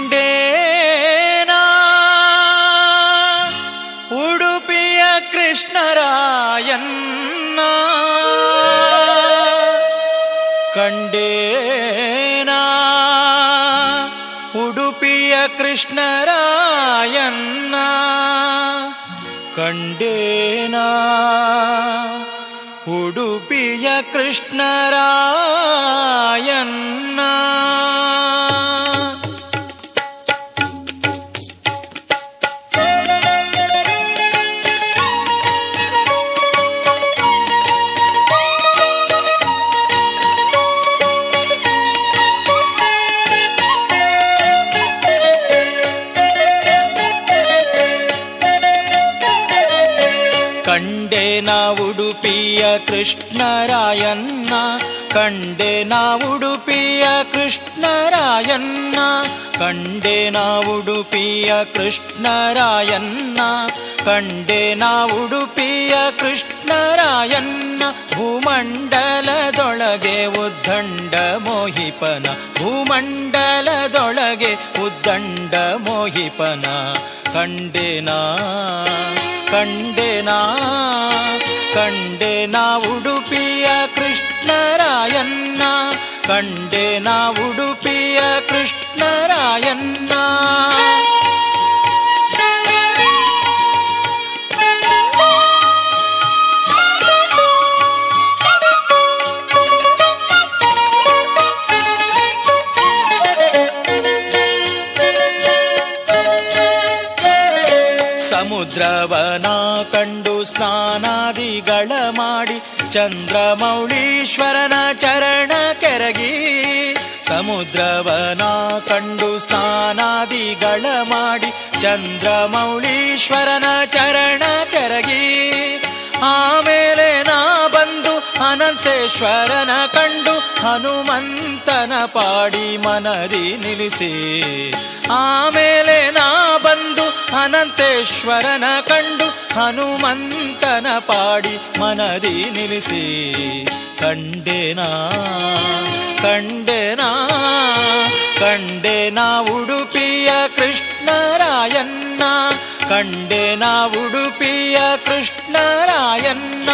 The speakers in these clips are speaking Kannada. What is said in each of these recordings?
ಕಂಡೇನಾ ಉಡುಪಿಯ ಕೃಷ್ಣರಾಯನ್ನ ಕಂಡೇನಾ ಉಡುಪಿಯ ಕೃಷ್ಣರಾಯನ್ನ ಕಂಡೇನಾ ಉಡುಪಿಯ ಕೃಷ್ಣರಾಯನ್ನ ಕಂಡೆನ ಉಡುಪಿಯ ಕೃಷ್ಣರಾಯನ್ನ ಕಂಡೆನ ಉಡುಪಿಯ ಕೃಷ್ಣರಾಯನ್ನ ಕಂಡೆನ ಉಡುಪಿಯ ಕೃಷ್ಣರಾಯನ್ನ ಕಂಡೆನ ಉಡುಪಿಯ ಕೃಷ್ಣರಾಯನ್ನ ಭೂಮಂಡಲದೊಳಗೆ ಉದ್ದಂಡ ಮೋಹಿಪನ ಭೂಮಂಡಲದೊಳಗೆ ಉದ್ದಂಡ ಮೋಹಿಪನ ಕಂಡೆನಾ ಕಂಡೆನಾ ಕಂಡೆನಾ ಉಡುಪಿಯ ಕೃಷ್ಣರಾಯನ್ನ ಕಂಡೆನಾ ಉಡುಪಿಯ ಕೃಷ್ಣರಾಯನ್ನ ಸಮುದ್ರವನ ಕಂಡು ಸ್ನಾನಾದಿಗಳ ಮಾಡಿ ಚಂದ್ರಮೌಳೀಶ್ವರನ ಚರಣ ಕೆರಗಿ ಸಮುದ್ರವನ ಕಂಡು ಸ್ನಾನಾದಿಗಳ ಮಾಡಿ ಚಂದ್ರಮೌಳೀಶ್ವರನ ಚರಣ ಕೆರಗಿ ಆಮೇಲೆ ನಾ ಬಂದು ಅನಂತೇಶ್ವರನ ಕಂಡು ಹನುಮಂತನ ಪಾಡಿ ಮನದಿ ನಿಲ್ಲಿಸಿ ಆಮೇಲೆ ನಾ ಬಂದು ಅನಂತೇಶ್ವರನ ಕಂಡು ಹನುಮಂತನ ಪಾಡಿ ಮನದಿ ನಿಲ್ಲಿಸಿ ಕಂಡೆನಾ ಕಂಡೆನಾ ಕಂಡೆನಾ ಉಡುಪಿಯ ಕೃಷ್ಣರಾಯನ್ನ ಕಂಡೆನಾ ಉಡುಪಿಯ ಕೃಷ್ಣರಾಯನ್ನ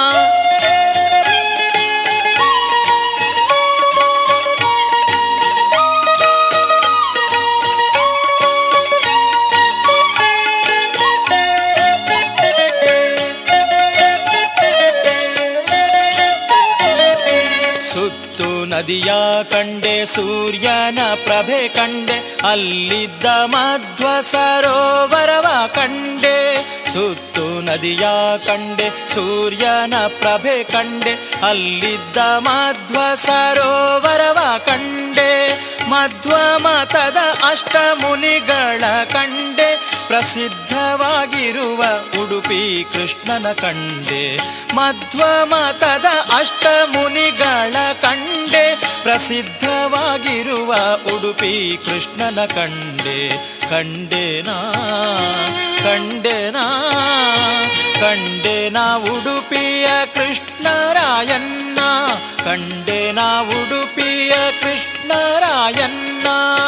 ಸುತ್ತು ನದಿಯ ಕಂಡೆ ಸೂರ್ಯನ ಪ್ರಭೆ ಕಂಡೆ ಅಲ್ಲಿದ್ದ ಮಧ್ವ ಸರೋವರವ ಕಂಡೆ ಸುತ್ತು ನದಿಯ ಕಂಡೆ ಸೂರ್ಯನ ಪ್ರಭೆ ಕಂಡೆ ಅಲ್ಲಿದ್ದ ಮಧ್ವ ಸರೋವರವ ಕಂಡೆ ಮಧ್ವ ಮತದ ಅಷ್ಟ ಮುನಿಗಳ ಕಂಡೆ ಪ್ರಸಿದ್ಧವಾಗಿರುವ ಉಡುಪಿ ಕೃಷ್ಣನ ಕಂಡೆ ಮಧ್ವ ಮತದ ಅಷ್ಟ ಮುನಿಗಳ ಕಂಡೆ ಪ್ರಸಿದ್ಧವಾಗಿರುವ ಉಡುಪಿ ಕೃಷ್ಣನ ಕಂಡೆ ಕಂಡೆನಾ ಕಂಡೆನಾ ಕಂಡೆನಾ ಉಡುಪಿಯ ಕೃಷ್ಣರಾಯನ್ನ ಕಂಡೆನಾ ಉಡುಪಿಯ ಕೃಷ್ಣರಾಯನ್ನ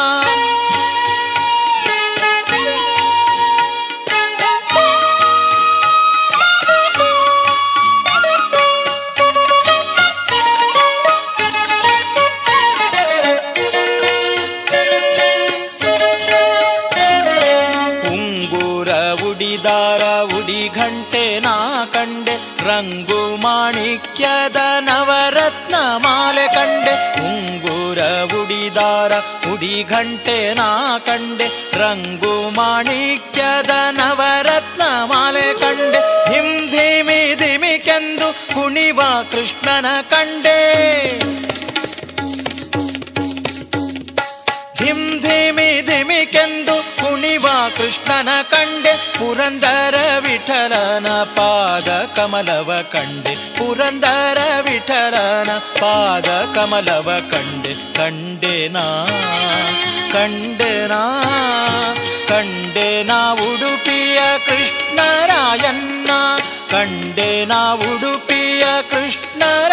ಉಂಗುರ ಉಡಿದಾರ ಉಡಿ ಘಂಟೆ ನಾ ಕಂಡೆ ರಂಗು ಮಾಣಿಕ್ಯದ ನವರತ್ನ ಮಾಲೆ ಕಂಡೆ ಉಂಗುರ ಉಡಿದಾರ ಉಡಿ ಘಂಟೆ ನಾ ಕಂಡೆ ರಂಗು ಮಾಣಿಕ್ಯದ ನವರತ್ನ ಮಾಲೆ ಕಂಡೆ ಧಿಮ್ ಧಿಮಿ ಧಿಮಿಕೆಂದು ಕುಣಿವ ಕೃಷ್ಣನ ಕಂಡೆ ಧಿಮ್ ಧಿಮಿ ಧಿಮಿಕೆಂದು ಕುಣಿವ ಕೃಷ್ಣನ ಕಂಡೆ ಪುರಂದರ ವಿಠಲನ ಪಾದ ಕಮಲವ ಕಂಡೆ ಪುರಂದರ ವಿಠಲನ ಪಾದ ಕಮಲವ ಕಂಡೆ ಕಂಡೆನಾ ಕಂಡೆನಾ ಕಂಡೆನಾ ಉಡುಪಿಯ ಕೃಷ್ಣರಾಯನ್ನ ಕಂಡೆನಾ ಉಡುಪಿಯ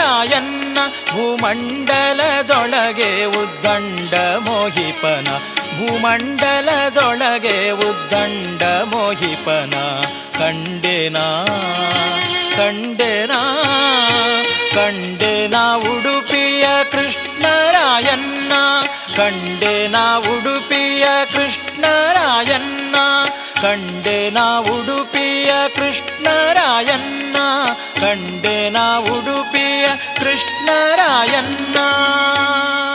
ಕೃಷ್ಣರಾಯನ್ನ ಭೂಮಂಡಲದೊಳಗೆ ಉದ್ದಂಡ ಮೋಹಿಪನ ಭೂಮಂಡಲದೊಳಗೆ ಉದ್ದಂಡ ಮೋಹಿಪನ ಕಂಡೆನಾ ಕಂಡೆನಾ ಕಂಡೆನಾ ಉಡುಪಿಯ ಕೃಷ್ಣರಾಯಣ್ಣ ಕಂಡೆನಾ ಉಡುಪಿಯ ಕೃಷ್ಣರಾಯಣ್ಣ ಕಂಡೆನಾ ಉಡುಪಿಯ ಕೃಷ್ಣರಾಯಣ್ಣ ಕಂಡೆನಾ ಉಡುಪಿಯ ಕೃಷ್ಣರಾಯಣ್ಣ